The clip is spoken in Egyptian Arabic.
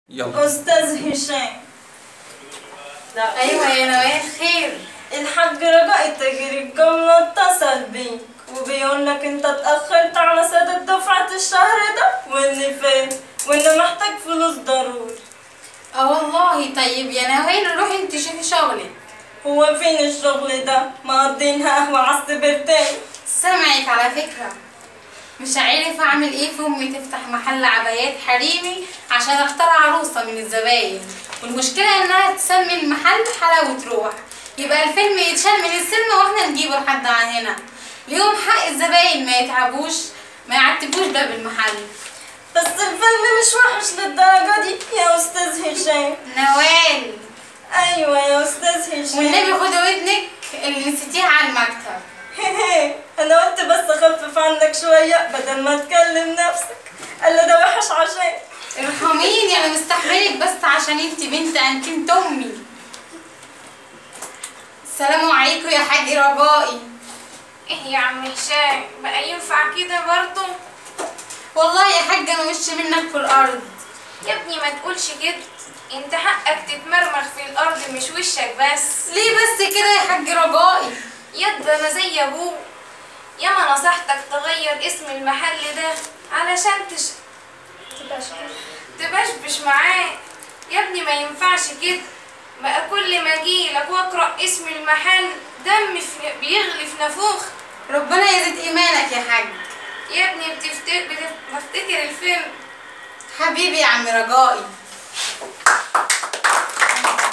يلا أستاذ هشام ايوه يا نوال خير الحاج رجاء تاجر الجملة اتصل بيك وبيقول لك انت اتأخرت على سداد دفعة الشهر ده واللي فات وانه محتاج فلوس ضروري اه والله طيب يا نوال روحي انت شوفي شغلك هو فين الشغل ده؟ مقضينها قهوة على السبرتين سامعك على فكرة مش عارف اعمل ايه في امي تفتح محل عبايات حريمي عشان اختار عروسة من الزباين والمشكلة انها تسمي المحل حلاوة روح يبقى الفيلم يتشال من السينما واحنا نجيبه لحد عن هنا اليوم حق الزباين ما يتعبوش ما يعتبوش باب المحل بس الفيلم مش وحش للدرجة دي يا أستاذ هشام نوال أيوة يا أستاذ هشام والنبي خدي ودنك اللي نسيتيها على المكتب أنا قلت بس أخفف عنك شوية بدل ما تكلم نفسك قال ده وحش عشان ارحميني انا مستحملك بس عشان انت بنت انت امي السلام عليكم يا حاج رجائي ايه يا عم هشام بقى ينفع كده برضه والله يا حاج انا وش منك في الارض يا ابني ما تقولش كده انت حقك تتمرمغ في الارض مش وشك بس ليه بس كده يا حاج رجائي يد انا زي ابوك ياما نصحتك تغير اسم المحل ده علشان تش... تبشبش معاه يا ابني ما ينفعش كده بقى كل ما اجيلك واقرا اسم المحل دم في... بيغلي في نافوخ ربنا يزيد ايمانك يا حاج يا ابني بتفتكر بفتكر الفيلم حبيبي يا عم رجائي